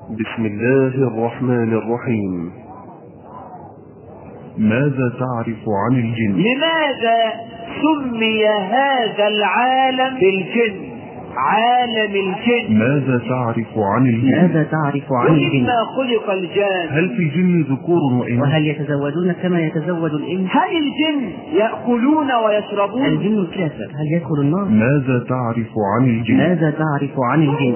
بسم الله الرحمن الرحيم ماذا تعرف عن الجن لماذا سمي هذا العالم بالجن عالم الجن ماذا تعرف عن الجن ماذا تعرف عن الجن ومما خلق الجان هل في الجن ذكور وإناث وهل يتزوجون كما يتزوج الإنس هل الجن يأكلون ويشربون الجن الكافر هل يدخل النار ماذا تعرف عن الجن ماذا تعرف عن الجن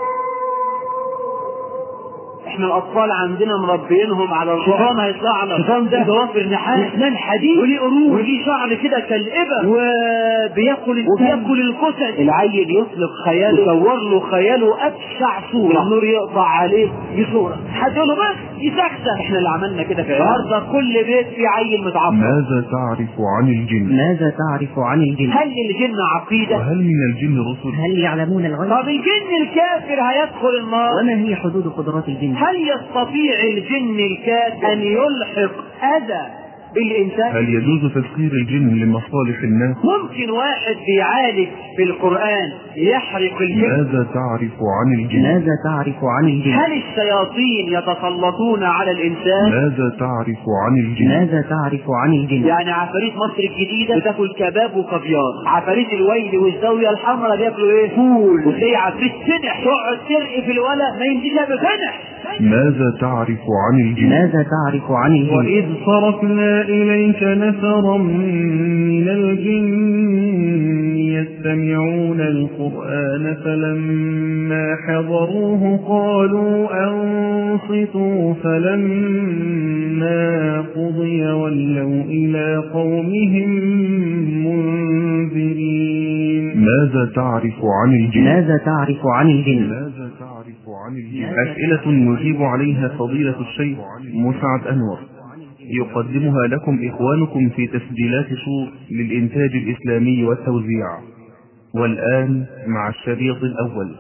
احنا الاطفال عندنا مربينهم على الشيطان هيطلع على الشيطان ده ضوافر نحاس واسنان حديد وليه قرون وليه شعر كده كالابر وبياكل وبياكل الكسل العيل يطلق خياله يصور له خياله ابشع صوره النور يقطع عليه دي صوره حد يقول له بس دي سخسه احنا اللي عملنا كده في النهارده كل بيت فيه عيل متعفر ماذا تعرف عن الجن ماذا تعرف عن الجن هل الجن عقيده وهل من الجن رسل هل يعلمون الغيب طب الجن الكافر هيدخل النار وما هي حدود قدرات الجن هل يستطيع الجن الكافر ان يلحق اذى بالانسان هل يجوز تسخير الجن لمصالح الناس ممكن واحد بيعالج بالقرآن يحرق الجن ماذا تعرف عن الجن ماذا تعرف عن الجن هل الشياطين يتسلطون على الإنسان؟ ماذا تعرف عن الجن ماذا تعرف عن الجن يعني عفاريت مصر الجديدة بتاكل كباب وكافيار عفاريت الويل والزاوية الحمراء بياكلوا ايه؟ فول وتلاقي عفريت سنح تقعد ترقي في الولا ما يمديش بسنح ماذا تعرف عن الجن ماذا تعرف عن الجن وإذ صرفنا إليك نفرا من الجن يستمعون القرآن فلما حضروه قالوا أنصتوا فلما قضي ولوا إلى قومهم منذرين ماذا تعرف عن الجن ماذا تعرف عن الجن ماذا تعرف عن الجن أسئلة يجيب عليها فضيلة الشيخ مسعد أنور يقدمها لكم إخوانكم في تسجيلات صوت للإنتاج الإسلامي والتوزيع والآن مع الشريط الأول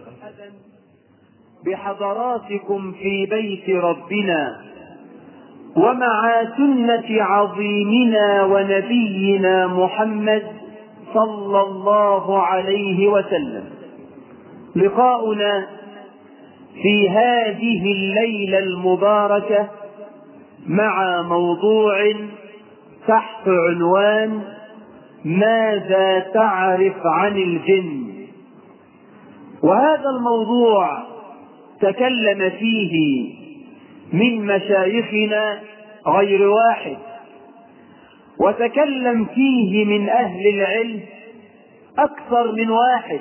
بحضراتكم في بيت ربنا ومع سنة عظيمنا ونبينا محمد صلى الله عليه وسلم لقاؤنا في هذه الليلة المباركة مع موضوع تحت عنوان ماذا تعرف عن الجن وهذا الموضوع تكلم فيه من مشايخنا غير واحد وتكلم فيه من اهل العلم اكثر من واحد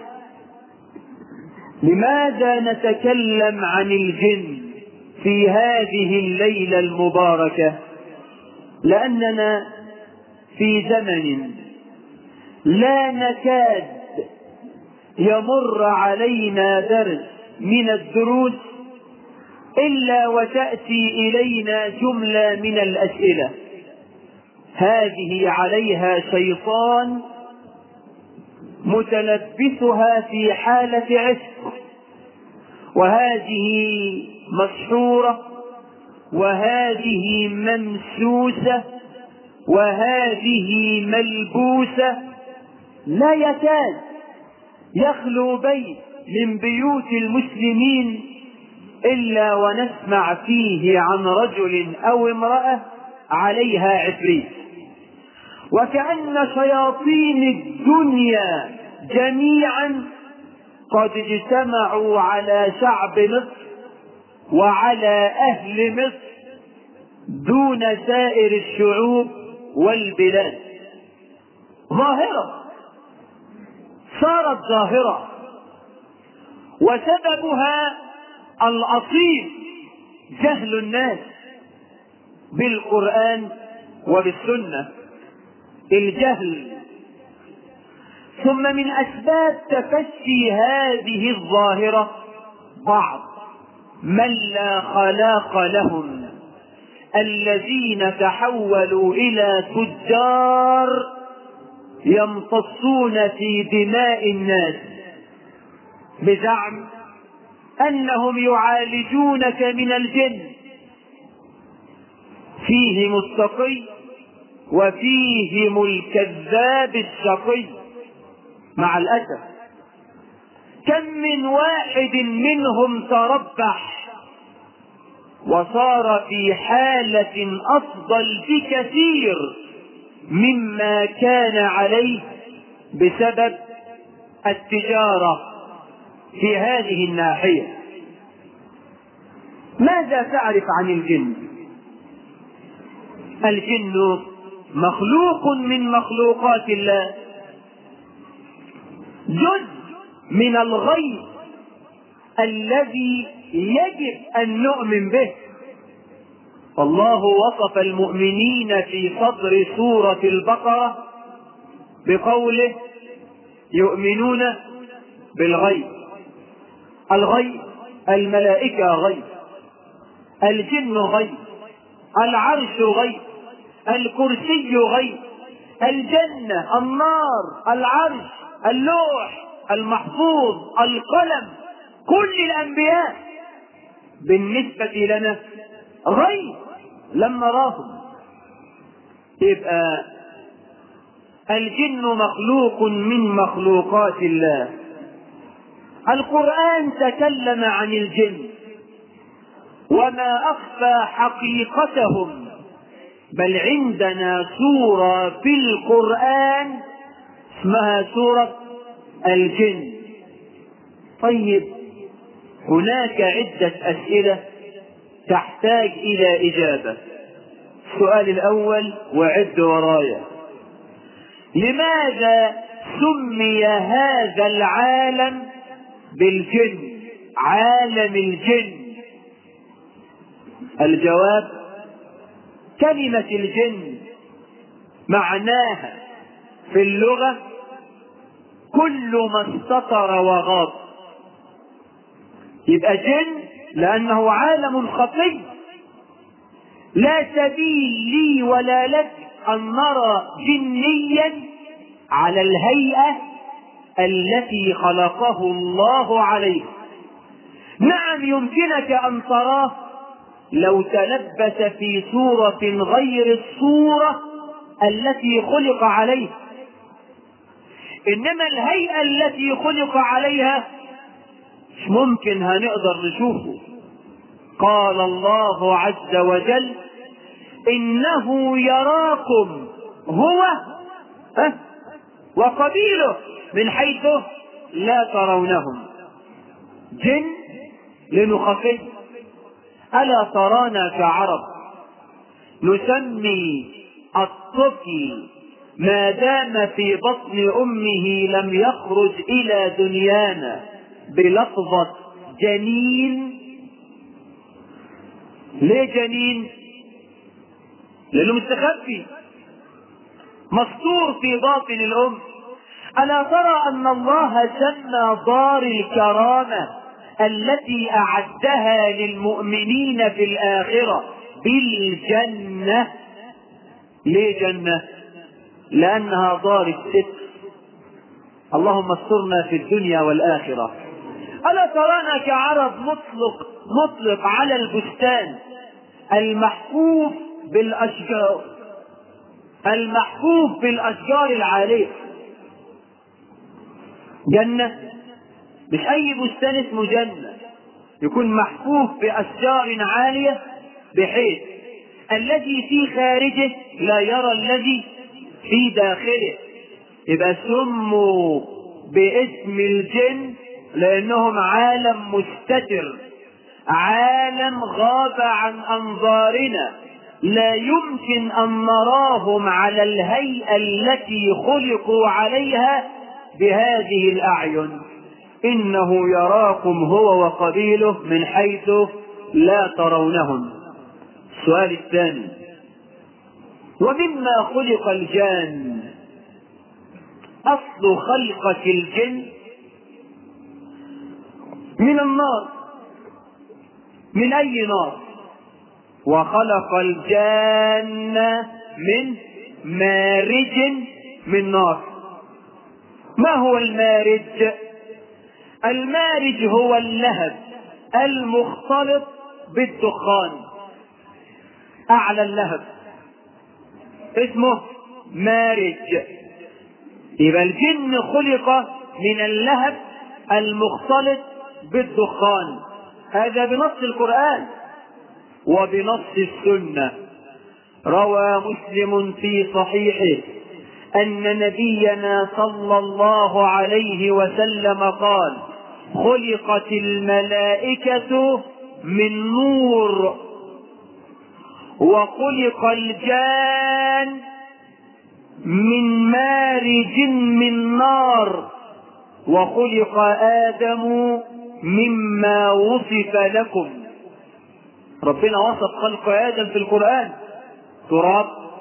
لماذا نتكلم عن الجن في هذه الليله المباركه لاننا في زمن لا نكاد يمر علينا درس من الدروس الا وتاتي الينا جمله من الاسئله هذه عليها شيطان متلبسها في حاله عشق وهذه مسحوره وهذه ممسوسه وهذه ملبوسه لا يكاد يخلو بيت من بيوت المسلمين الا ونسمع فيه عن رجل او امراه عليها عفريت وكان شياطين الدنيا جميعا قد اجتمعوا على شعب مصر وعلى اهل مصر دون سائر الشعوب والبلاد ظاهره صارت ظاهره وسببها الاصيل جهل الناس بالقران وبالسنه الجهل ثم من اسباب تفشي هذه الظاهره بعض من لا خلاق لهم الذين تحولوا الى تجار يمتصون في دماء الناس بزعم انهم يعالجونك من الجن فيهم التقي وفيهم الكذاب الشقي مع الاسف كم من واحد منهم تربح وصار في حالة أفضل بكثير مما كان عليه بسبب التجارة في هذه الناحية ماذا تعرف عن الجن الجن مخلوق من مخلوقات الله جزء من الغيب الذي يجب ان نؤمن به والله وصف المؤمنين في صدر سوره البقره بقوله يؤمنون بالغيب الغيب الملائكه غيب الجن غيب العرش غيب الكرسي غيب الجنه النار العرش اللوح المحفوظ القلم كل الانبياء بالنسبه لنا غيب لم نراهم يبقى الجن مخلوق من مخلوقات الله القران تكلم عن الجن وما اخفى حقيقتهم بل عندنا سوره في القران اسمها سوره الجن طيب هناك عده اسئله تحتاج الى اجابه السؤال الاول وعد ورايا لماذا سمي هذا العالم بالجن عالم الجن الجواب كلمه الجن معناها في اللغه كل ما استطر وغاب يبقى جن لانه عالم خفي لا سبيل لي ولا لك ان نرى جنيا على الهيئه التي خلقه الله عليه نعم يمكنك ان تراه لو تلبس في صوره غير الصوره التي خلق عليها انما الهيئه التي خلق عليها مش ممكن هنقدر نشوفه قال الله عز وجل انه يراكم هو ها وقبيله من حيث لا ترونهم جن لنخفف الا ترانا كعرب نسمي الطفل ما دام في بطن امه لم يخرج الى دنيانا بلفظة جنين ليه جنين لانه مستخبي مستور في باطن الام الا ترى ان الله سمى دار الكرامه التي اعدها للمؤمنين في الاخره بالجنه ليه جنه لانها دار الستر اللهم استرنا في الدنيا والاخره الا ترانا كعرب مطلق مطلق على البستان المحفوف بالاشجار المحفوف بالاشجار العاليه جنه مش اي بستان اسمه جنه يكون محفوف باشجار عاليه بحيث الذي في خارجه لا يرى الذي في داخله يبقى سموا باسم الجن لانهم عالم مستتر عالم غاب عن انظارنا لا يمكن ان نراهم على الهيئه التي خلقوا عليها بهذه الاعين انه يراكم هو وقبيله من حيث لا ترونهم السؤال الثاني ومما خلق الجان اصل خلقه الجن من النار من اي نار وخلق الجان من مارج من نار ما هو المارج المارج هو اللهب المختلط بالدخان اعلى اللهب اسمه مارج يبقى الجن خلق من اللهب المختلط بالدخان هذا بنص القرآن وبنص السنة روى مسلم في صحيحه أن نبينا صلى الله عليه وسلم قال خلقت الملائكة من نور وخلق الجان من مارج من نار وخلق آدم مما وصف لكم ربنا وصف خلق آدم في القرآن تراب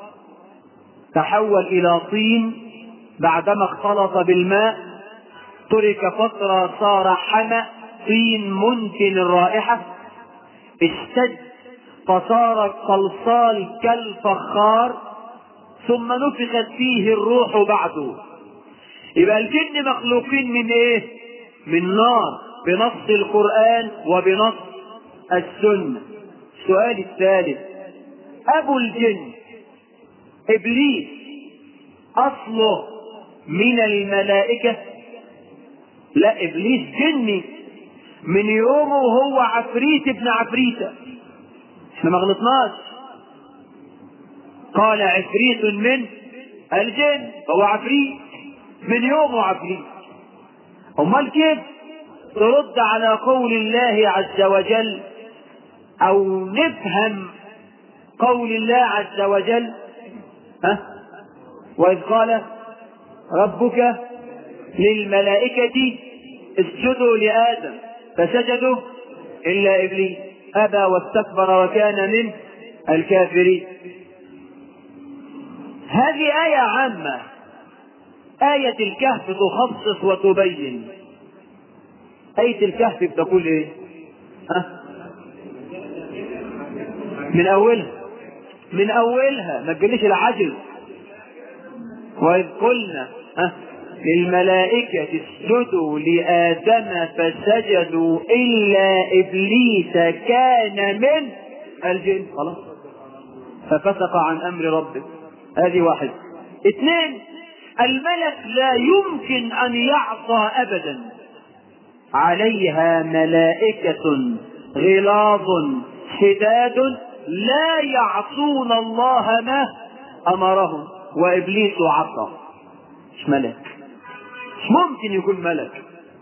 تحول إلى طين بعدما اختلط بالماء ترك فترة صار حمأ طين منتن الرائحة اشتد فصار الصلصال كالفخار ثم نفخت فيه الروح بعده يبقى الجن مخلوقين من ايه من نار بنص القرآن وبنص السنة السؤال الثالث أبو الجن إبليس أصله من الملائكة لا إبليس جني من يومه وهو عفريت ابن عفريتة احنا ما غلطناش قال عفريت من الجن هو عفريت من يومه عفريت امال كيف ترد على قول الله عز وجل او نفهم قول الله عز وجل ها واذ قال ربك للملائكة اسجدوا لآدم فسجدوا إلا إبليس أبى واستكبر وكان من الكافرين هذه آية عامة آية الكهف تخصص وتبين آية الكهف بتقول إيه؟ ها؟ من أولها من أولها ما تجيليش العجز وإذ قلنا ها؟ للملائكة اسجدوا لآدم فسجدوا إلا إبليس كان من الجن خلاص ففسق عن أمر ربه هذه واحد اثنين الملك لا يمكن أن يعصى أبدا عليها ملائكة غلاظ شداد لا يعصون الله ما أمرهم وإبليس عصى مش ملك مش ممكن يكون ملك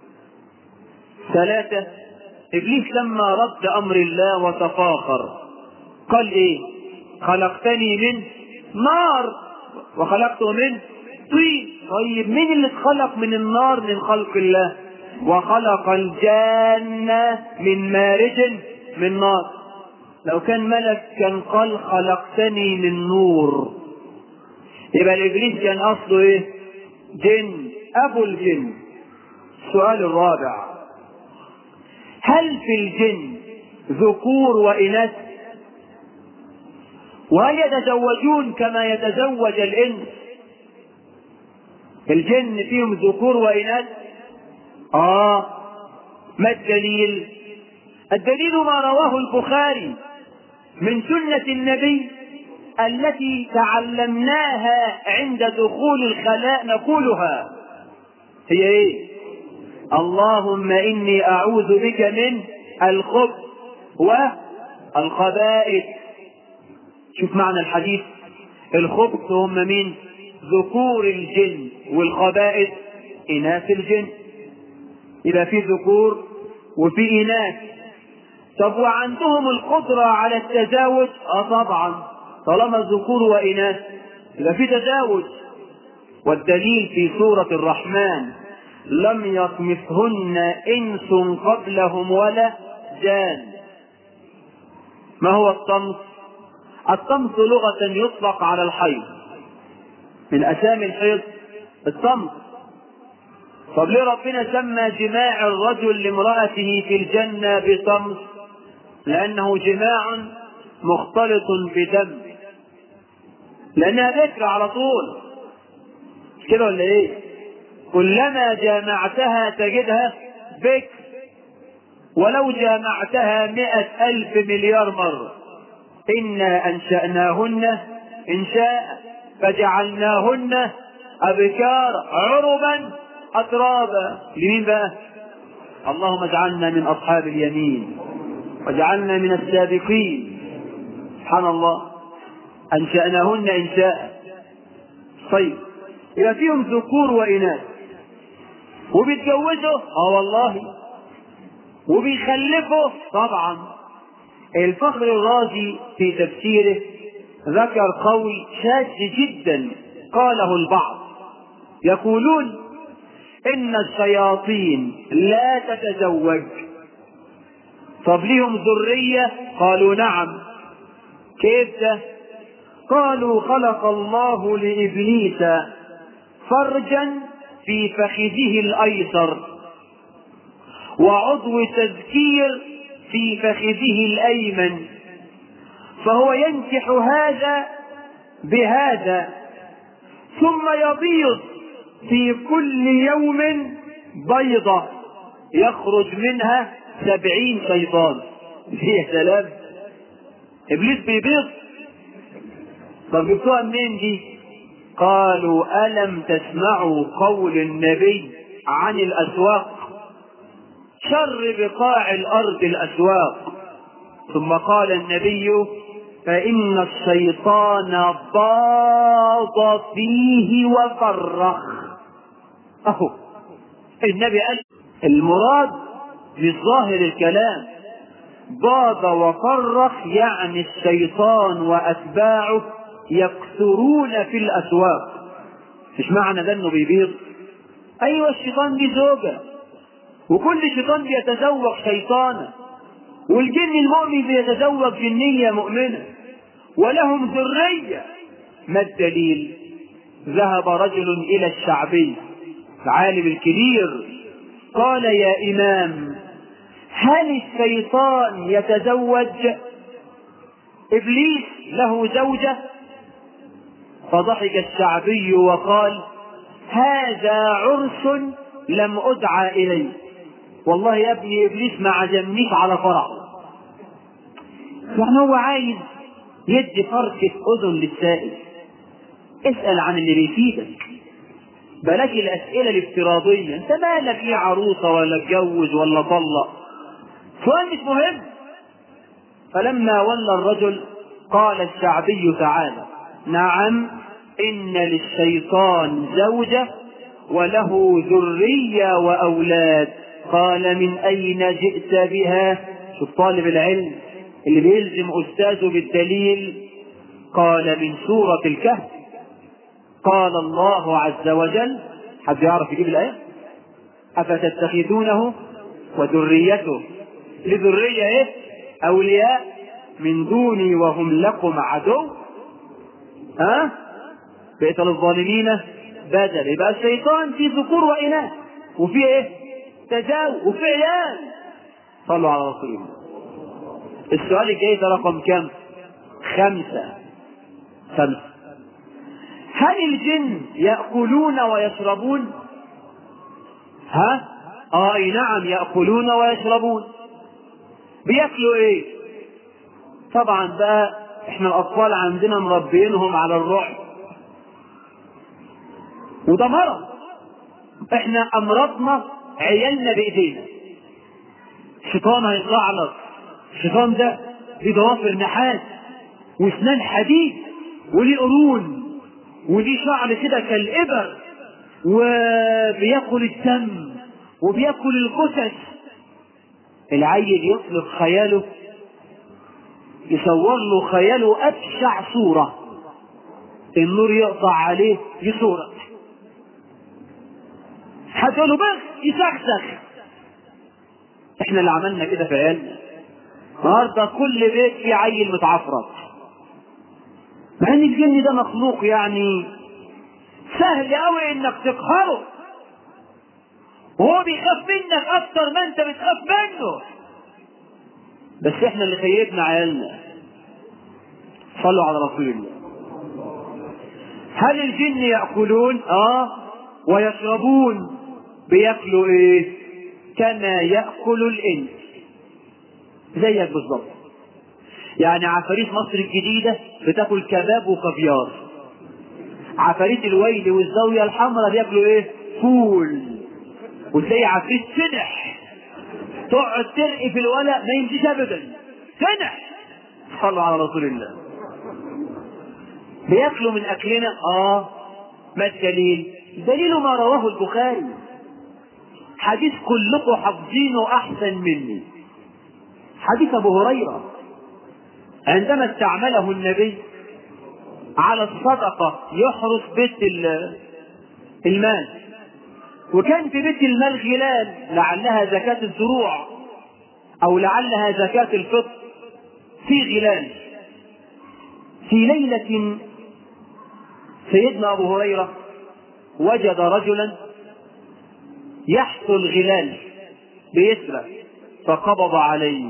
ثلاثة إبليس لما رد أمر الله وتفاخر قال إيه خلقتني من نار وخلقته من طين طيب مين اللي اتخلق من النار من خلق الله وخلق الجنة من مارج من نار لو كان ملك كان قال خلقتني من نور يبقى الإبليس كان أصله إيه جن أبو الجن السؤال الرابع هل في الجن ذكور وإناث وهل يتزوجون كما يتزوج الإنس الجن فيهم ذكور وإناث آه ما الدليل الدليل ما رواه البخاري من سنة النبي التي تعلمناها عند دخول الخلاء نقولها هي ايه اللهم اني اعوذ بك من الخبث والخبائث شوف معنى الحديث الخبث هم مين ذكور الجن والخبائث اناث الجن يبقى في ذكور وفي اناث طب وعندهم القدرة على التزاوج اه طبعا طالما ذكور واناث يبقى في تزاوج والدليل في سورة الرحمن لم يطمثهن انس قبلهم ولا جان ما هو الطمس الطمس لغة يطلق على الحيض من اسامي الحيض الطمس طب ليه ربنا سمى جماع الرجل لامرأته في الجنة بطمس لأنه جماع مختلط بدم لأنها ذكر على طول مش كده ولا إيه؟ كلما جامعتها تجدها بك ولو جامعتها مئة ألف مليار مرة إنا أنشأناهن إنشاء فجعلناهن أبكار عربا أترابا لمين بقى؟ اللهم اجعلنا من أصحاب اليمين واجعلنا من السابقين سبحان الله أنشأناهن إنشاء طيب يبقى فيهم ذكور وإناث وبيتجوزوا اه والله وبيخلفوا طبعا الفخر الرازي في تفسيره ذكر قول شاذ جدا قاله البعض يقولون ان الشياطين لا تتزوج طب ليهم ذرية قالوا نعم كيف ده قالوا خلق الله لإبليس فرجا في فخذه الأيسر وعضو تذكير في فخذه الأيمن فهو ينكح هذا بهذا ثم يبيض في كل يوم بيضة يخرج منها سبعين شيطان يا سلام إبليس بيبيض طب جبتوها منين دي قالوا ألم تسمعوا قول النبي عن الأسواق شر بقاع الأرض الأسواق ثم قال النبي فإن الشيطان باض فيه وفرخ أهو النبي قال المراد بظاهر الكلام باض وفرخ يعني الشيطان وأتباعه يكثرون في الأسواق مش معنى ده انه بيبيض ايوه الشيطان دي زوجة وكل شيطان بيتزوج شيطانا والجن المؤمن بيتزوج جنية مؤمنة ولهم ذرية ما الدليل ذهب رجل إلى الشعبي العالم الكبير قال يا إمام هل الشيطان يتزوج إبليس له زوجة فضحك الشعبي وقال هذا عرس لم أدعى إليه والله يا ابني إبليس ما عزمنيش على فرح يعني هو عايز يدي فركة أذن للسائل اسأل عن اللي بيفيدك بلاش الأسئلة الافتراضية أنت مالك إيه عروسة ولا اتجوز ولا طلق سؤال مش مهم فلما ولى الرجل قال الشعبي تعالى نعم إن للشيطان زوجة وله ذرية وأولاد قال من أين جئت بها شوف طالب العلم اللي بيلزم أستاذه بالدليل قال من سورة الكهف قال الله عز وجل حد يعرف يجيب الآية أفتتخذونه وذريته لذرية إيه أولياء من دوني وهم لكم عدو ها بئس للظالمين بدل يبقى الشيطان في ذكور وإناث وفي إيه تجاوز وفي عيال صلوا على رسول الله السؤال الجاي ده رقم كم خمسة خمسة هل الجن يأكلون ويشربون ها آه أي نعم يأكلون ويشربون بياكلوا ايه طبعا بقى احنا الاطفال عندنا مربينهم على الرعب وده مرض احنا امرضنا عيالنا بايدينا الشيطان هيطلع لك الشيطان ده ليه ضوافر نحاس واسنان حديد وليه قرون وليه شعر كده كالابر وبياكل الدم وبياكل الجثث العيل يطلق خياله يصور له خياله ابشع صوره النور يقطع عليه يصورك هتقول له بس يسخسخ احنا اللي عملنا كده في عيالنا النهارده كل بيت فيه عيل متعفرت مع ان الجن ده مخلوق يعني سهل قوي انك تقهره وهو بيخاف منك اكتر ما انت بتخاف منه بس احنا اللي خيبنا عيالنا صلوا على رسول الله هل الجن ياكلون اه ويشربون بياكلوا ايه كما ياكل الانس زيك بالظبط يعني عفاريت مصر الجديده بتاكل كباب وكافيار عفاريت الويل والزاويه الحمراء بياكلوا ايه فول وتلاقي عفريت سنح تقعد ترقي في الولد ما يمشيش ابدا سنح صلوا على رسول الله بياكلوا من اكلنا اه ما الدليل دليل ما رواه البخاري حديث كلكم حافظينه احسن مني حديث ابو هريره عندما استعمله النبي على الصدقه يحرس بيت المال وكان في بيت المال غلال لعلها زكاه الزروع او لعلها زكاه الفطر في غلال في ليله سيدنا ابو هريره وجد رجلا يحث الغلال بيسرق فقبض عليه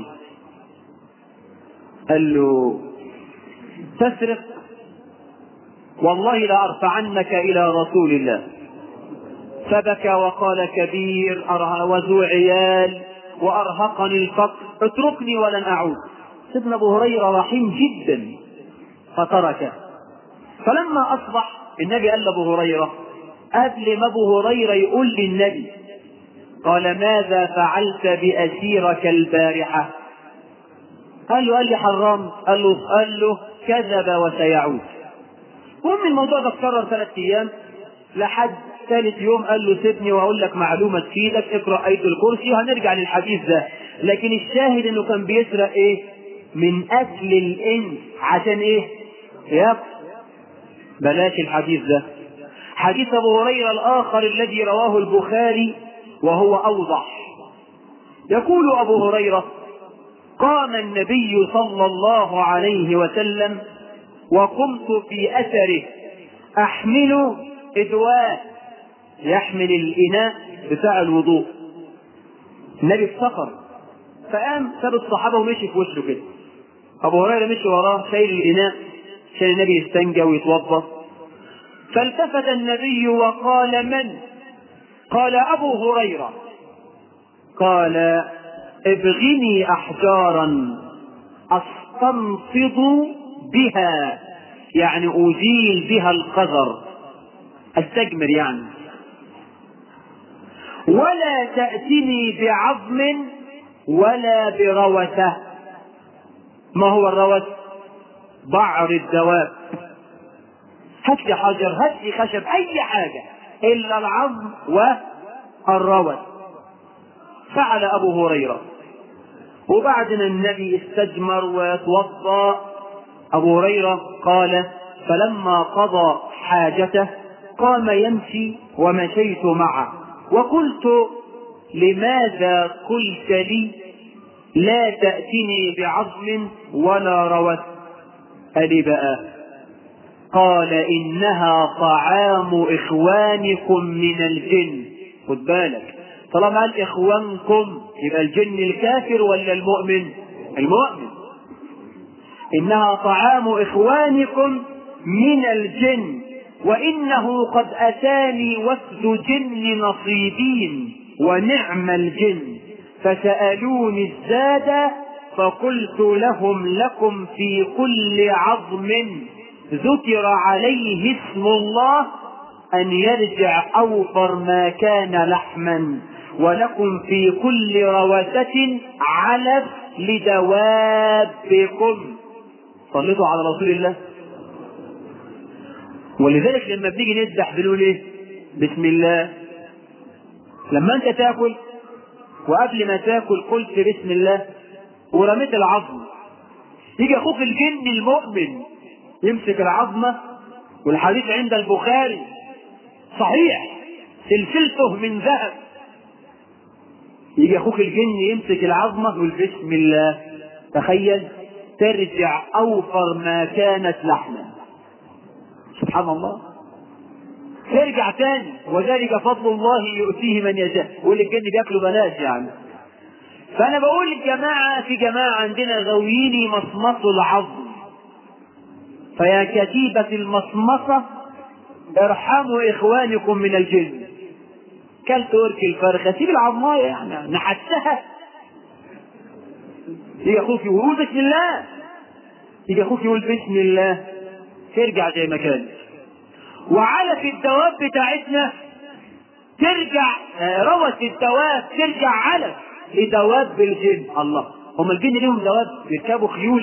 قال له تسرق والله لأرفعنك إلى رسول الله فبكى وقال كبير وذو عيال وأرهقني الفقر اتركني ولن أعود سيدنا أبو هريرة رحيم جدا فتركه فلما أصبح النبي قال لأبو هريرة قبل ما أبو هريرة يقول للنبي قال ماذا فعلت بأسيرك البارحة قال له قال لي حرام قال له قال له كذب وسيعود المهم الموضوع ده اتكرر ثلاث ايام لحد ثالث يوم قال له سيبني واقول لك معلومه تفيدك اقرا ايه الكرسي وهنرجع للحديث ده لكن الشاهد انه كان بيسرق ايه من اكل الانس عشان ايه ياكل بلاش الحديث ده حديث ابو هريره الاخر الذي رواه البخاري وهو اوضح يقول ابو هريره قام النبي صلى الله عليه وسلم وقمت في اثره احمل ادواء يحمل الاناء بتاع الوضوء النبي افتقر فقام ساب الصحابه ومشي في وشه كده ابو هريره مشي وراه شايل الاناء عشان النبي يستنجى ويتوضا فالتفت النبي وقال من قال ابو هريره قال ابغني احجارا استنفض بها يعني ازيل بها القذر استجمر يعني ولا تأتني بعظم ولا بروثة ما هو الروث بعر الدواب هات لي حجر هات لي خشب اي حاجة الا العظم والروث فعل ابو هريرة وبعدنا النبي استجمر وتوضا ابو هريرة قال فلما قضى حاجته قام يمشي ومشيت معه وقلت لماذا قلت لي لا تأتني بعظم ولا روث قال بقى قال إنها طعام إخوانكم من الجن خد بالك طالما قال إخوانكم يبقى الجن الكافر ولا المؤمن المؤمن إنها طعام إخوانكم من الجن وإنه قد أتاني وفد جن نصيبين ونعم الجن فسألوني الزاد فقلت لهم لكم في كل عظم ذكر عليه اسم الله أن يرجع أوفر ما كان لحما ولكم في كل روثة علف لدوابكم صليتوا على رسول الله ولذلك لما بنيجي نذبح بنقول ايه بسم الله لما انت تاكل وقبل ما تاكل قلت بسم الله ورميت العظم يجي اخوك الجن المؤمن يمسك العظمه والحديث عند البخاري صحيح سلسلته من ذهب يجي اخوك الجن يمسك العظمه ويقول بسم الله تخيل ترجع اوفر ما كانت لحما سبحان الله ترجع تاني وذلك فضل الله يؤتيه من يشاء يقول الجن بياكلوا بلاش يعني فانا بقول للجماعه في جماعه عندنا غاويين يمصمصوا العظم فيا كتيبة المصمصة ارحموا اخوانكم من الجن كلت ورك الفرخة سيب العظماية يعني نحتها يجي اخوك يقول بسم الله يجي اخوك يقول بسم الله ترجع زي ما كانت وعلف الدواب بتاعتنا ترجع روث الدواب ترجع علف لدواب الجن الله هم الجن ليهم دواب يركبوا خيول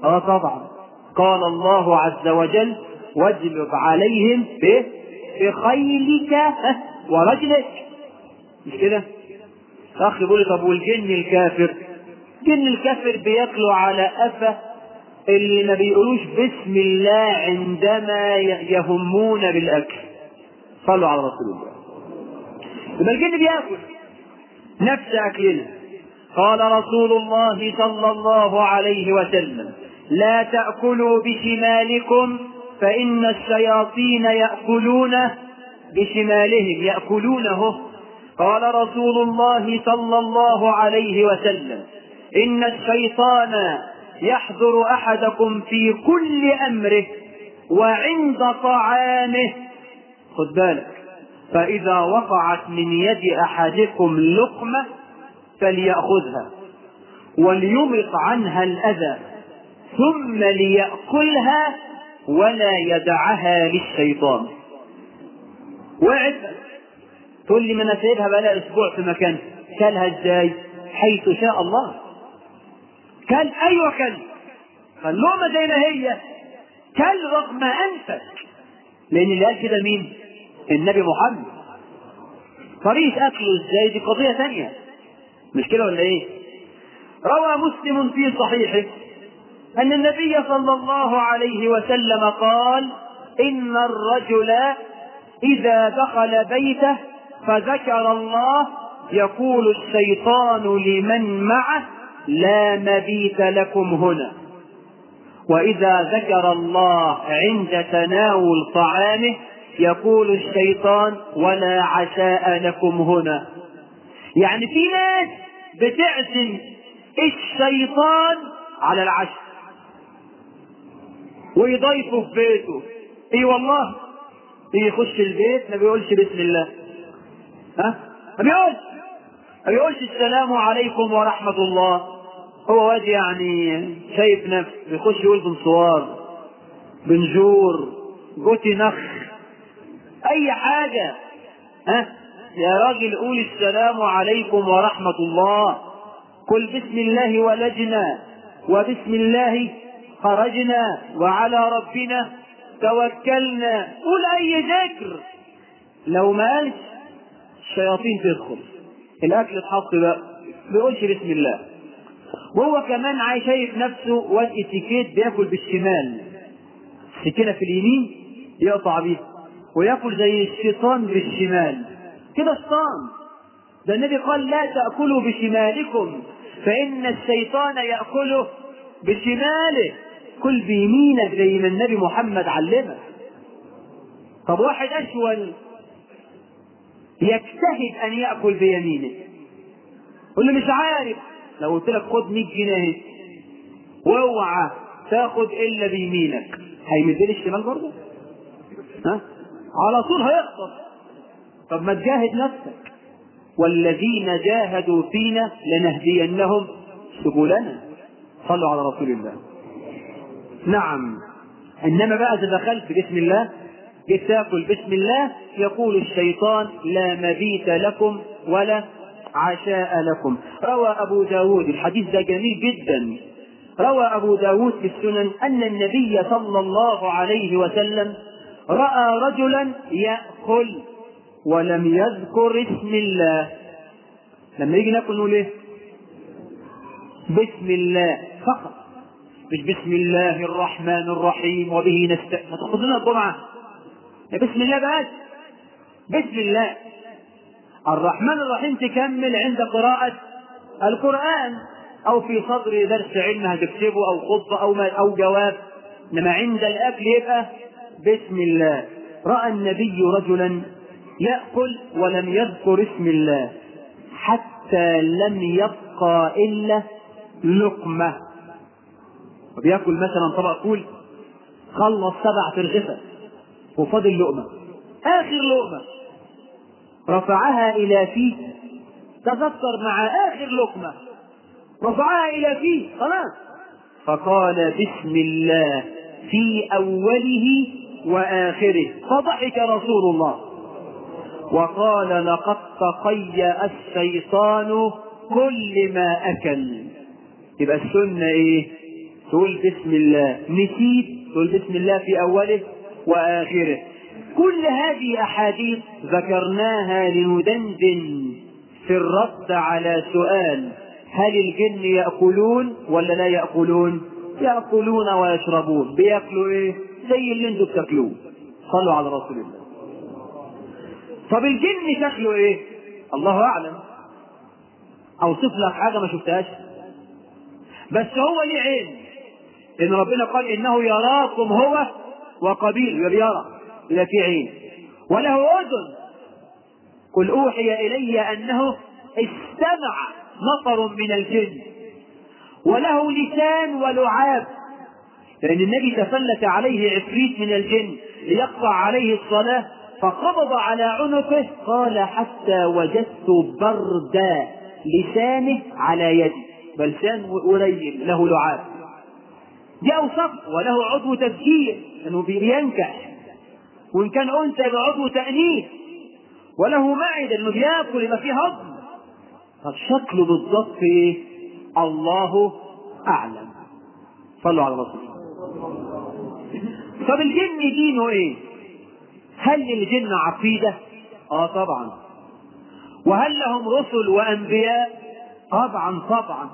اه طبعا قال الله عز وجل واجلب عليهم بايه بخيلك ورجلك مش كده اخ بيقول لي طب والجن الكافر الجن الكافر بياكلوا على قفا اللي ما بيقولوش بسم الله عندما يهمون بالاكل صلوا على رسول الله يبقى الجن بياكل نفس اكلنا قال رسول الله صلى الله عليه وسلم لا تاكلوا بشمالكم فان الشياطين ياكلون بشمالهم ياكلونه قال رسول الله صلى الله عليه وسلم ان الشيطان يحضر احدكم في كل امره وعند طعامه خد بالك فاذا وقعت من يد احدكم لقمه فليأخذها وليمط عنها الأذى ثم ليأكلها ولا يدعها للشيطان وقعت تقول لي ما انا سايبها بقى اسبوع في مكان كلها ازاي حيث شاء الله كل ايوه كل فاللقمه زي ما هي كل رغم انفك لان اللي قال كده مين النبي محمد طريقه اكله ازاي دي قضيه ثانيه مش كده ولا ايه روى مسلم في صحيحه ان النبي صلى الله عليه وسلم قال ان الرجل اذا دخل بيته فذكر الله يقول الشيطان لمن معه لا مبيت لكم هنا واذا ذكر الله عند تناول طعامه يقول الشيطان ولا عشاء لكم هنا يعني في ناس بتعزم الشيطان على العشاء ويضيفه في بيته اي والله يخش البيت ما بيقولش بسم الله ها ما بيقولش ما بيقولش السلام عليكم ورحمة الله هو واد يعني شايف نفسه يخش يقول بنصوار بنجور جوتي نخ اي حاجة ها يا راجل قول السلام عليكم ورحمة الله قل بسم الله ولجنا وبسم الله خرجنا وعلى ربنا توكلنا قول اي ذكر لو ما قالش الشياطين تدخل الاكل اتحط بقى بيقولش بسم الله وهو كمان عايز شايف نفسه واد اتيكيت بياكل بالشمال سكينه في اليمين يقطع بيها وياكل زي الشيطان بالشمال كده الصام ده النبي قال لا تاكلوا بشمالكم فان الشيطان ياكله بشماله كل بيمينك زي ما النبي محمد علمك طب واحد اشول يجتهد ان ياكل بيمينه قول له مش عارف لو قلت لك خد 100 جنيه واوعى تاخد الا بيمينك هيمدلي الشمال برضه ها على طول هيخطر طب ما تجاهد نفسك والذين جاهدوا فينا لنهدينهم سبلنا صلوا على رسول الله نعم انما بقى اذا دخلت بسم الله جيت تاكل بسم الله يقول الشيطان لا مبيت لكم ولا عشاء لكم روى ابو داود الحديث ده جميل جدا روى ابو داود في السنن ان النبي صلى الله عليه وسلم راى رجلا ياكل ولم يذكر اسم الله لما يجي ناكل نقول ايه بسم الله فقط مش بسم الله الرحمن الرحيم وبه نستعين ما تاخذ لنا الجمعه بسم الله بس بسم الله الرحمن الرحيم تكمل عند قراءة القرآن أو في صدر درس علم هتكتبه أو خطبة أو ما أو جواب إنما عند الأكل يبقى بسم الله رأى النبي رجلا يأكل ولم يذكر اسم الله حتى لم يبقى إلا لقمة وبياكل مثلا طبق فول خلص سبع ترغفة وفاضل لقمة آخر لقمة رفعها إلى فيه تذكر مع آخر لقمة رفعها إلى فيه خلاص فقال بسم الله في أوله وآخره فضحك رسول الله وقال لقد تقيأ الشيطان كل ما أكل يبقى السنة إيه؟ تقول بسم الله نسيت تقول بسم الله في أوله وآخره كل هذه أحاديث ذكرناها لندندن في الرد على سؤال هل الجن يأكلون ولا لا يأكلون يأكلون ويشربون بياكلوا ايه زي اللي انتوا بتاكلوه صلوا على رسول الله طب الجن شكله ايه الله اعلم اوصف لك حاجه ما شفتهاش بس هو ليه عين ان ربنا قال انه يراكم هو وقبيل يرى يبقى في عين وله اذن قل اوحي الي انه استمع نفر من الجن وله لسان ولعاب لأن النبي تفلت عليه عفريت من الجن ليقطع عليه الصلاة فقبض على عنقه قال حتى وجدت برد لسانه على يدي بلسان قليل له لعاب دي أوصف وله عضو تفجير أنه بينكح وإن كان أنثى بعضو تأنيث وله معدة أنه بياكل يبقى فيه هضم طب شكله بالضبط إيه؟ الله أعلم صلوا على رسول طب الجن دينه ايه هل للجن عقيدة اه طبعا وهل لهم رسل وانبياء طبعا طبعا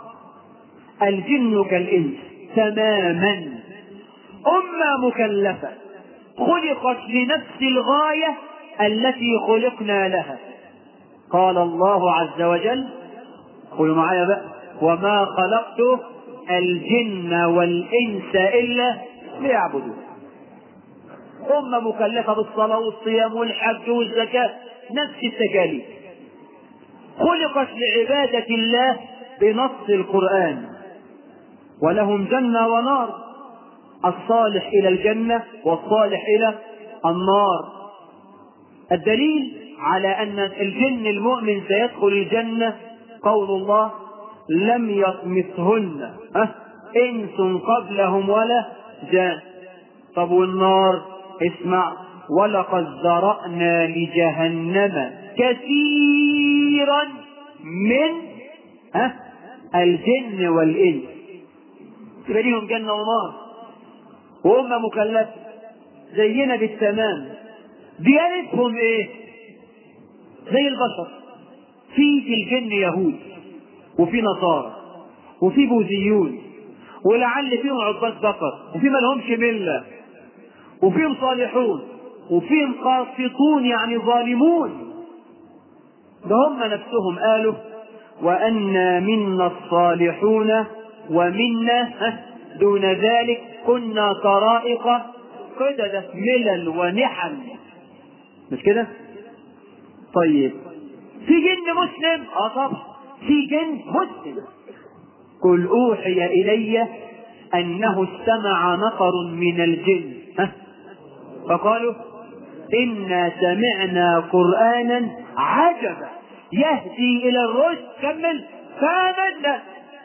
الجن كالانس تماما امة مكلفة خلقت لنفس الغاية التي خلقنا لها قال الله عز وجل قولوا معايا بقى وما خلقت الجن والإنس إلا ليعبدون أمة مكلفة بالصلاة والصيام والحج والزكاة نفس التكاليف خلقت لعبادة الله بنص القرآن ولهم جنة ونار الصالح إلى الجنة والصالح إلى النار الدليل على أن الجن المؤمن سيدخل الجنة قول الله لم يطمثهن أه إنس قبلهم ولا جان طب والنار اسمع ولقد ذرأنا لجهنم كثيرا من أه الجن والإنس يبقى ليهم جنة ونار وهم مكلفة زينا بالتمام ديانتهم ايه زي البشر في في الجن يهود وفي نصارى وفي بوذيون ولعل فيهم عباد بقر وفي ما لهمش مله وفيهم صالحون وفيهم قاسطون يعني ظالمون ده هم نفسهم قالوا وأنا منا الصالحون ومنا دون ذلك كنا طرائق قددة ملل ونحل مش كده؟ طيب في جن مسلم؟ اه طبعا في جن مسلم قل أوحي إلي أنه استمع نفر من الجن ها؟ فقالوا إنا سمعنا قرآنا عجبا يهدي إلى الرشد كمل فآمنا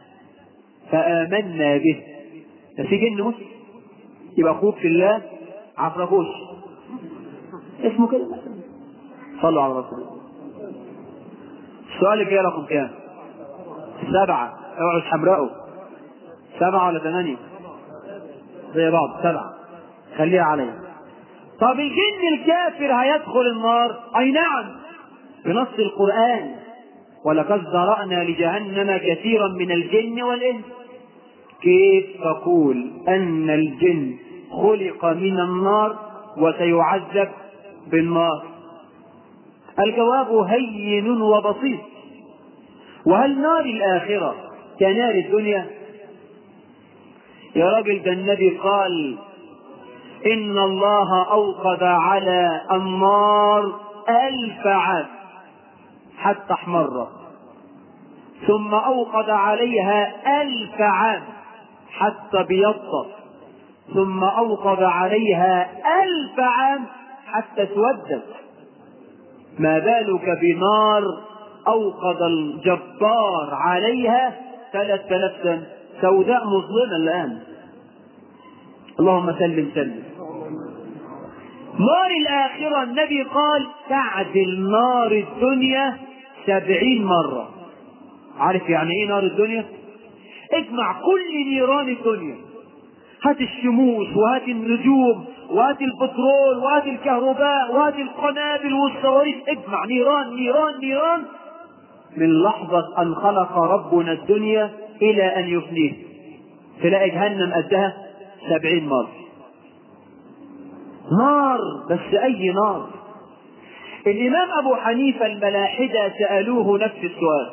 فآمنا به ده في جن مسلم يبقى أخوك في الله عفركوش اسمه كده صلوا على رسول الله السؤال الجاي رقم كام؟ سبعة اوعوا تحمرقوا سبعة ولا ثمانية؟ زي بعض سبعة خليها عليا طب الجن الكافر هيدخل النار اي نعم بنص القرآن ولقد ذرأنا لجهنم كثيرا من الجن والإنس كيف تقول أن الجن خلق من النار وسيعذب بالنار الجواب هين وبسيط وهل نار الآخرة كنار الدنيا يا راجل ده النبي قال إن الله أوقد على النار ألف عام حتى احمرت ثم أوقد عليها ألف عام حتى بيضت ثم أوقد عليها ألف عام حتى اسودت ما بالك بنار أوقد الجبار عليها ثلاث ثلاث سنة سوداء مظلمة الآن اللهم سلم سلم نار الآخرة النبي قال تعدل نار الدنيا سبعين مرة عارف يعني ايه نار الدنيا اجمع كل نيران الدنيا هات الشموس وهات النجوم وهات البترول وهات الكهرباء وهات القنابل والصواريخ اجمع نيران نيران نيران من لحظة أن خلق ربنا الدنيا إلى أن يفنيه تلاقي جهنم قدها سبعين مرة نار بس أي نار الإمام أبو حنيفة الملاحدة سألوه نفس السؤال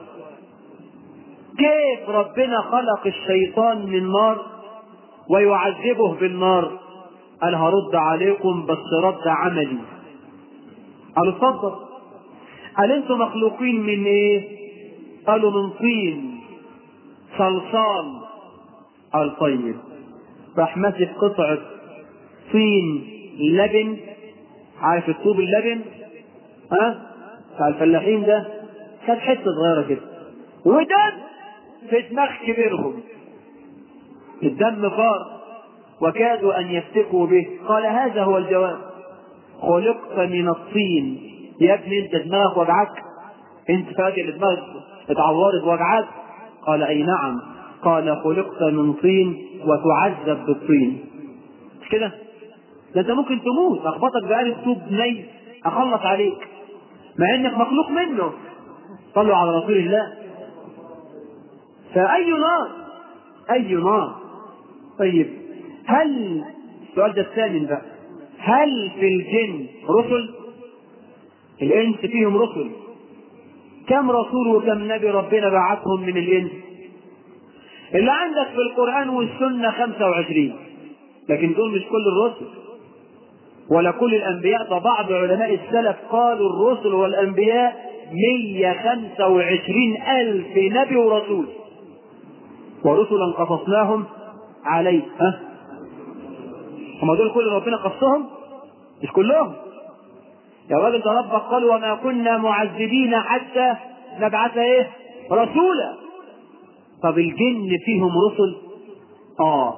كيف ربنا خلق الشيطان من نار ويعذبه بالنار قال هرد عليكم بس رد عملي قالوا اتفضل قال انتم مخلوقين من ايه قالوا من طين صلصال قال طيب راح ماسك قطعة طين لبن عارف الطوب اللبن ها بتاع الفلاحين ده خد حته صغيره كده ودم في دماغ كبيرهم الدم فار وكادوا ان يفتكوا به قال هذا هو الجواب خلقت من الطين يا ابني انت دماغك وجعك انت فاكر دماغك اتعورت وجعك قال اي نعم قال خلقت من طين وتعذب بالطين مش كده ده انت ممكن تموت اخبطك بقالب طوب ني اخلص عليك مع انك مخلوق منه صلوا على رسول الله فاي نار اي نار طيب هل السؤال ده الثامن بقى هل في الجن رسل الانس فيهم رسل كم رسول وكم نبي ربنا بعثهم من الانس اللي عندك في القرآن والسنة 25 لكن دول مش كل الرسل ولا كل الأنبياء ده بعض علماء السلف قالوا الرسل والأنبياء 125 ألف نبي ورسول ورسلا قصصناهم عليه ها هم دول كل ربنا قصهم مش كلهم يا راجل ده ربك قال وما كنا معذبين حتى نبعث ايه رسولا طب الجن فيهم رسل اه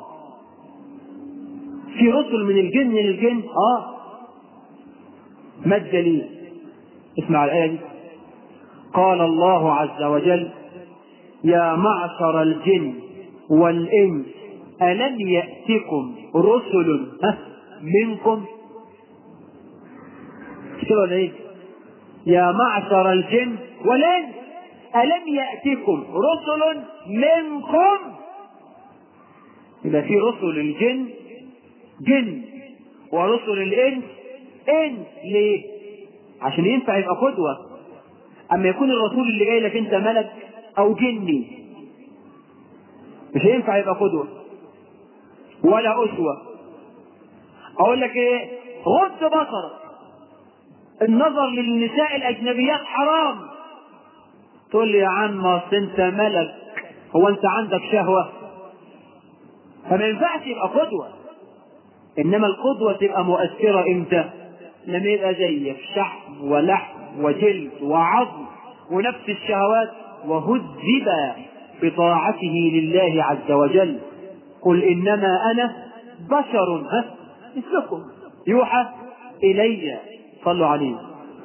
في رسل من الجن للجن اه ما الدليل اسمع الآية دي قال الله عز وجل يا معشر الجن والإنس ألم يأتكم رسل ها منكم كده ولا ايه؟ يا معشر الجن والإنس ألم يأتكم رسل منكم يبقى في رسل الجن جن ورسل الإنس إنس ليه؟ عشان ينفع يبقى قدوة أما يكون الرسول اللي جاي لك أنت ملك أو جني مش هينفع يبقى قدوة ولا أسوة أقول لك إيه؟ غض بصرك النظر للنساء الأجنبيات حرام تقول لي يا عم اصل انت ملك هو انت عندك شهوه فما ينفعش يبقى قدوه انما القدوه تبقى مؤثره امتى لما يبقى زيك شحم ولحم وجلد وعظم ونفس الشهوات وهذب بطاعته لله عز وجل قل انما انا بشر ها مثلكم يوحى الي صلوا عليه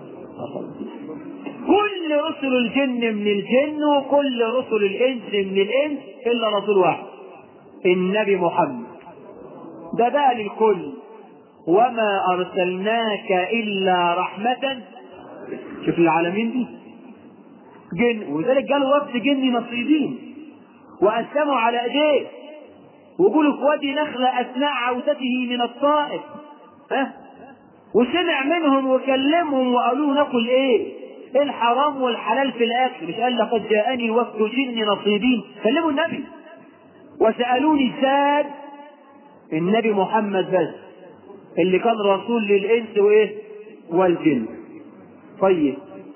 كل رسل الجن من الجن وكل رسل الانس من الانس الا رسول واحد النبي محمد ده بقى للكل وما ارسلناك الا رحمة شوف العالمين دي جن ولذلك قالوا وفد جني نصيبين وقسموا على ايديه وقولوا في وادي نخلة اثناء عودته من الطائف ها وسمع منهم وكلمهم وقالوا ناكل ايه الحرام والحلال في الاكل مش قال لقد جاءني وفد جن نصيبين كلموا النبي وسالوني الزاد النبي محمد بس اللي كان رسول للانس وايه والجن طيب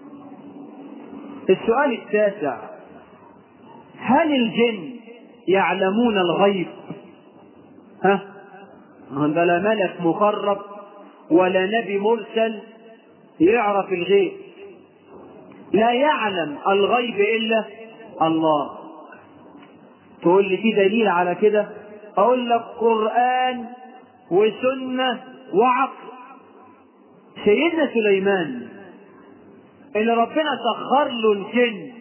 السؤال التاسع هل الجن يعلمون الغيب ها ده لا ملك مقرب ولا نبي مرسل يعرف الغيب لا يعلم الغيب الا الله تقول لي في دليل على كده اقول لك قران وسنه وعقل سيدنا سليمان اللي ربنا سخر له الجن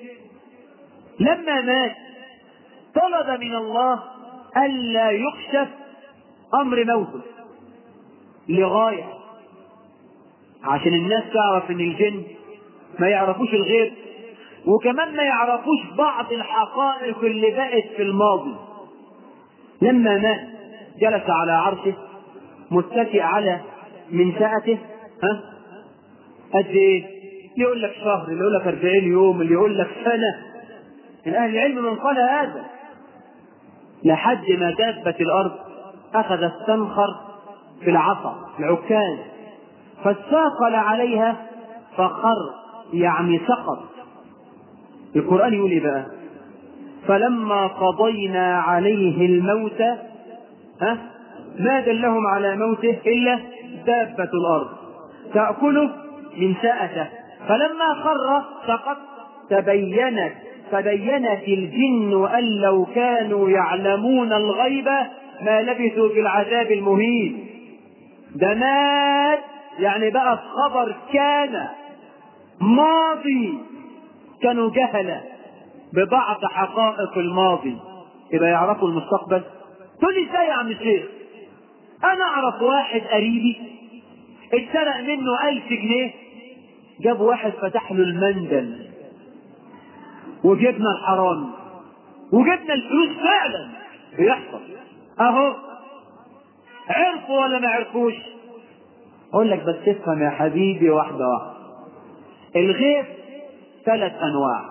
لما مات طلب من الله الا يكشف امر موته لغايه عشان الناس تعرف ان الجن ما يعرفوش الغيب وكمان ما يعرفوش بعض الحقائق اللي بقت في الماضي لما مات جلس على عرشه متكئ على منشأته ها قد ايه؟ اللي يقول لك شهر اللي يقول لك 40 يوم اللي يقول لك سنه من اهل العلم من قال هذا لحد ما دابت الارض اخذ السنخر في العصا العكاز فاستاقل عليها فخر يعني سقط القران يقول ايه بقى فلما قضينا عليه الموت ها ما دلهم على موته الا دابه الارض تاكله من ساءته فلما خر سقط تبينت تبينت الجن ان لو كانوا يعلمون الغيب ما لبثوا في العذاب المهين ده مات يعني بقى خبر كان ماضي كانوا جهلة ببعض حقائق الماضي يبقى يعرفوا المستقبل تقول لي ازاي يا عم الشيخ انا اعرف واحد قريبي اتسرق منه ألف جنيه جاب واحد فتح له المندل وجبنا الحرامي وجبنا الفلوس فعلا بيحصل اهو عرفوا ولا ما عرفوش اقول لك بس افهم يا حبيبي واحده واحده الغيب ثلاث انواع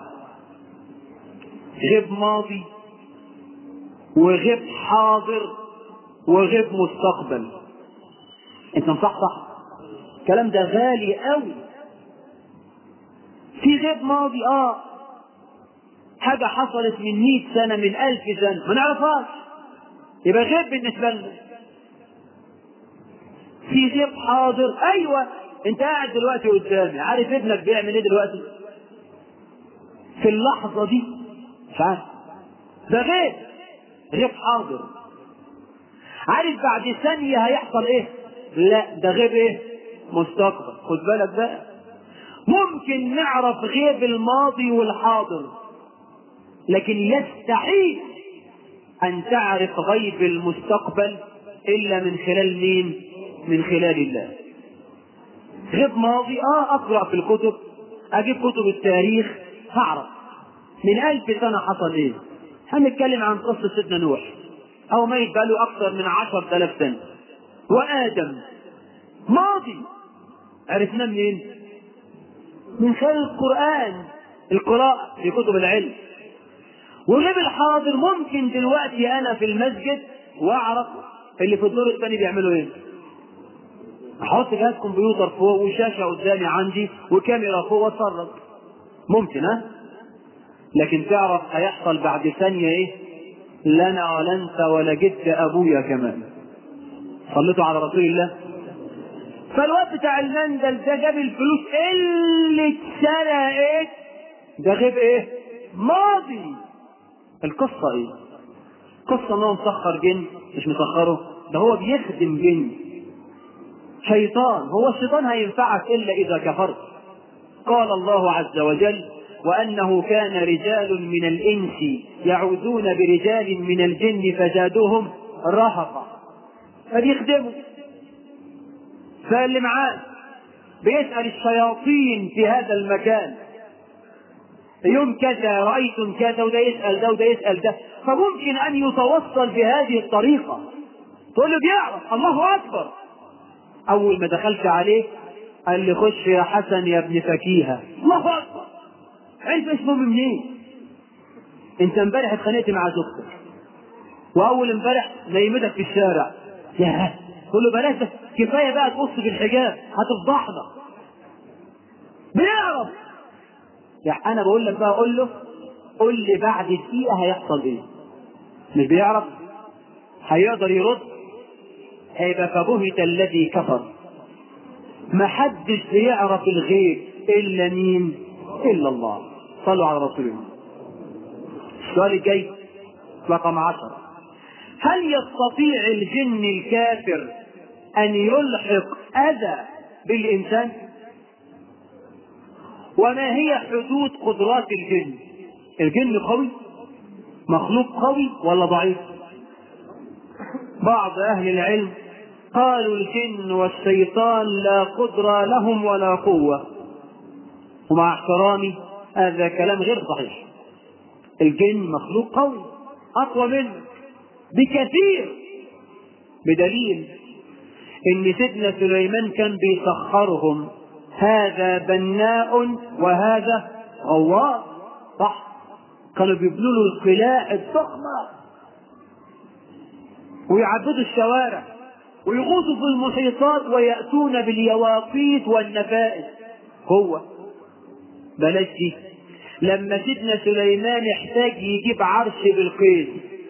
غيب ماضي وغيب حاضر وغيب مستقبل انت مصحصح الكلام ده غالي قوي في غيب ماضي اه حاجة حصلت من مئة سنة من ألف سنة ما نعرفهاش يبقى غيب بالنسبة لنا في غيب حاضر أيوة أنت قاعد دلوقتي قدامي عارف ابنك بيعمل إيه دلوقتي في اللحظة دي مش عارف ده غيب غيب حاضر عارف بعد ثانية هيحصل إيه لا ده غيب إيه مستقبل خد بالك بقى ممكن نعرف غيب الماضي والحاضر لكن يستحيل أن تعرف غيب المستقبل إلا من خلال مين؟ من خلال الله. غيب ماضي آه أقرأ في الكتب أجيب كتب التاريخ هعرف من ألف سنة حصل إيه؟ هنتكلم عن قصة سيدنا نوح أو ما له أكثر من عشر آلاف سنة وآدم ماضي عرفناه منين؟ من خلال القرآن القراءة في كتب العلم وغيب الحاضر ممكن دلوقتي انا في المسجد واعرف اللي في الدور الثاني بيعملوا ايه احط جهاز كمبيوتر فوق وشاشه قدامي عندي وكاميرا فوق واتفرج ممكن ها لكن تعرف هيحصل بعد ثانيه ايه لا انا ولا انت ولا جد ابويا كمان صليتوا على رسول الله فالواد بتاع المندل ده جاب الفلوس اللي اتسرقت ده غيب ايه ماضي القصة ايه؟ قصة ان هو مسخر جن مش مسخره ده هو بيخدم جن شيطان هو الشيطان هينفعك الا اذا كفرت قال الله عز وجل وانه كان رجال من الانس يعوذون برجال من الجن فزادوهم رهقا فبيخدموا فاللي معاه بيسأل الشياطين في هذا المكان يوم كذا رأيتم كذا وده يسأل ده وده يسأل ده فممكن أن يتوصل بهذه الطريقة تقول له بيعرف الله أكبر أول ما دخلت عليه قال لي خش يا حسن يا ابن فكيهة الله أكبر عرف اسمه منين انت امبارح اتخانقت مع زوجتك واول امبارح نيمتك في الشارع يا تقول له بلاش كفايه بقى تبص في الحجاب هتفضحنا بيعرف يعني انا بقول لك بقى قول له قول لي بعد دقيقه هيحصل ايه مش بيعرف هيقدر يرد هيبقى فبهت الذي كفر ما حدش بيعرف الغيب الا مين الا الله صلوا على رسول الله السؤال الجاي رقم عشرة هل يستطيع الجن الكافر ان يلحق اذى بالانسان وما هي حدود قدرات الجن الجن قوي مخلوق قوي ولا ضعيف بعض أهل العلم قالوا الجن والشيطان لا قدرة لهم ولا قوة ومع احترامي هذا كلام غير صحيح الجن مخلوق قوي أقوى منه بكثير بدليل ان سيدنا سليمان كان بيسخرهم هذا بناء وهذا غواص صح كانوا بيبنوا له القلاع الضخمه ويعبدوا الشوارع ويغوصوا في المحيطات وياتون باليواقيت والنفائس هو بلاش دي لما سيدنا سليمان احتاج يجيب عرش بالقيس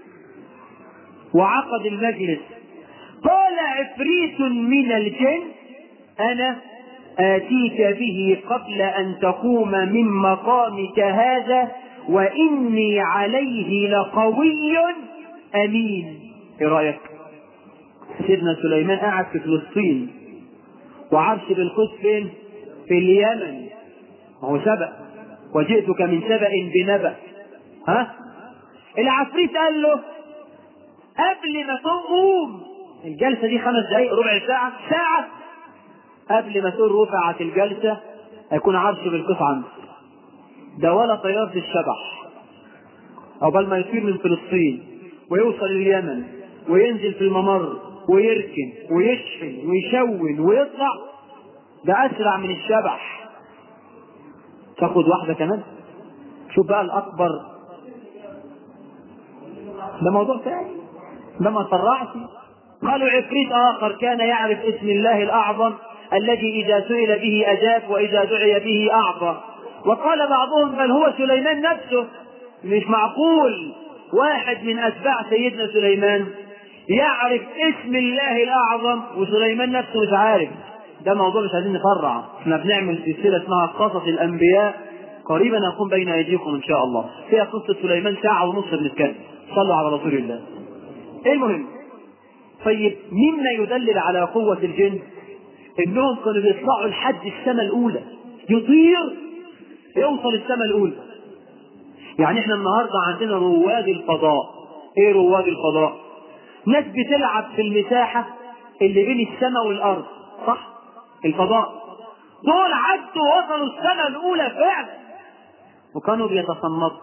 وعقد المجلس قال عفريت من الجن انا اتيك به قبل ان تقوم من مقامك هذا واني عليه لقوي امين ايه رايك سيدنا سليمان قاعد في فلسطين وعرش بالقدس فين في اليمن هو سبأ وجئتك من سبأ بنبأ ها العفريت قال له قبل ما تقوم الجلسة دي خمس دقايق ربع ساعة ساعة قبل ما تقول رفعت الجلسة هيكون عرش بالقطع عندك ده ولا طيارة الشبح عقبال ما يطير من فلسطين ويوصل اليمن وينزل في الممر ويركن ويشحن ويشون ويطلع ده أسرع من الشبح تاخد واحدة كمان شوف بقى الأكبر ده موضوع ثاني ده ما فرعش قالوا عفريت آخر كان يعرف اسم الله الأعظم الذي إذا سئل به أجاب وإذا دعي به أعطى وقال بعضهم بل هو سليمان نفسه مش معقول واحد من أتباع سيدنا سليمان يعرف اسم الله الأعظم وسليمان نفسه مش عارف ده موضوع مش عايزين نفرع احنا بنعمل سلسلة اسمها قصص الأنبياء قريبا هكون بين أيديكم إن شاء الله فيها قصة سليمان ساعة ونص بنتكلم صلوا على رسول الله المهم طيب مما يدلل على قوة الجن انهم كانوا بيطلعوا لحد السماء الاولى يطير يوصل السماء الاولى يعني احنا النهارده عندنا رواد الفضاء ايه رواد الفضاء ناس بتلعب في المساحة اللي بين السماء والارض صح الفضاء دول عدوا وصلوا السماء الاولى فعلا وكانوا بيتصنطوا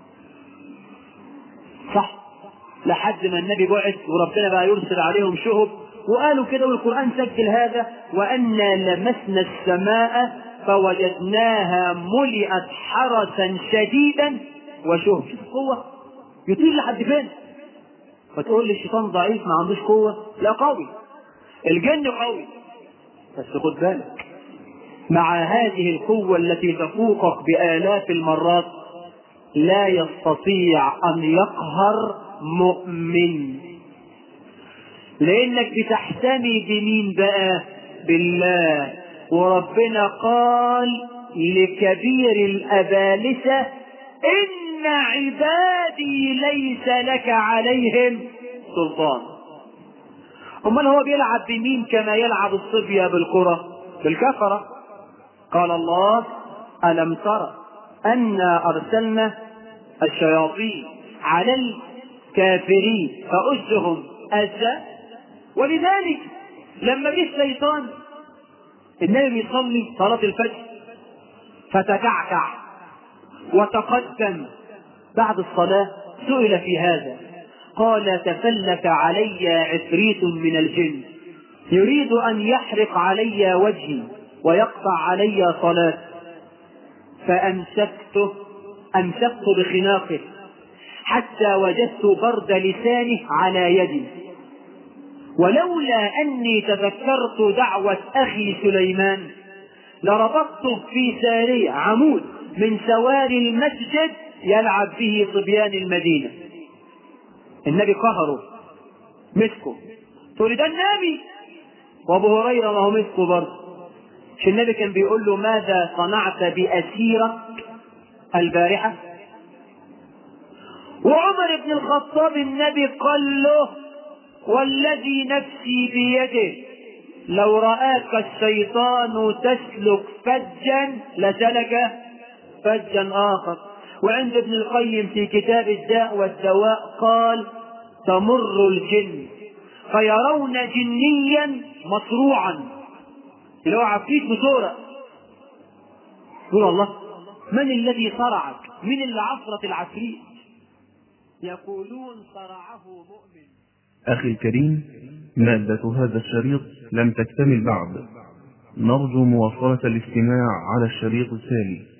صح لحد ما النبي بعث وربنا بقى يرسل عليهم شهب وقالوا كده والقرآن سجل هذا وأنا لمسنا السماء فوجدناها ملئت حرسا شديدا وشهب شوف قوة يطير لحد فين فتقول لي الشيطان ضعيف ما عندوش قوة لا قوي الجن قوي بس خد بالك مع هذه القوة التي تفوقك بآلاف المرات لا يستطيع أن يقهر مؤمن لانك بتحتمي بمين بقى بالله وربنا قال لكبير الابالسه ان عبادي ليس لك عليهم سلطان امال هو بيلعب بمين كما يلعب الصبيه بالكره بالكفره قال الله الم ترى انا ارسلنا الشياطين على الكافرين فأزهم أزا ولذلك لما جه الشيطان النبي يصلي صلاة الفجر فتكعكع وتقدم بعد الصلاة سئل في هذا قال تفلت علي عفريت من الجن يريد أن يحرق علي وجهي ويقطع علي صلاة فأمسكته أمسكت بخناقه حتى وجدت برد لسانه على يدي ولولا أني تذكرت دعوة أخي سليمان لربطته في سارية عمود من سواري المسجد يلعب به صبيان المدينة النبي قهره مسكه تقول ده النبي وابو هريرة ما هو مسكه برضه مش النبي كان بيقول له ماذا صنعت بأسيرك البارحة وعمر بن الخطاب النبي قال له والذي نفسي بيده لو رآك الشيطان تسلك فجا لسلك فجا آخر وعند ابن القيم في كتاب الداء والدواء قال تمر الجن فيرون جنيا مصروعا اللي هو عفريت بصورة يقول الله من الذي صرعك من اللي عصرت العفريت يقولون صرعه مؤمن أخي الكريم مادة هذا الشريط لم تكتمل بعد نرجو مواصلة الاستماع على الشريط التالي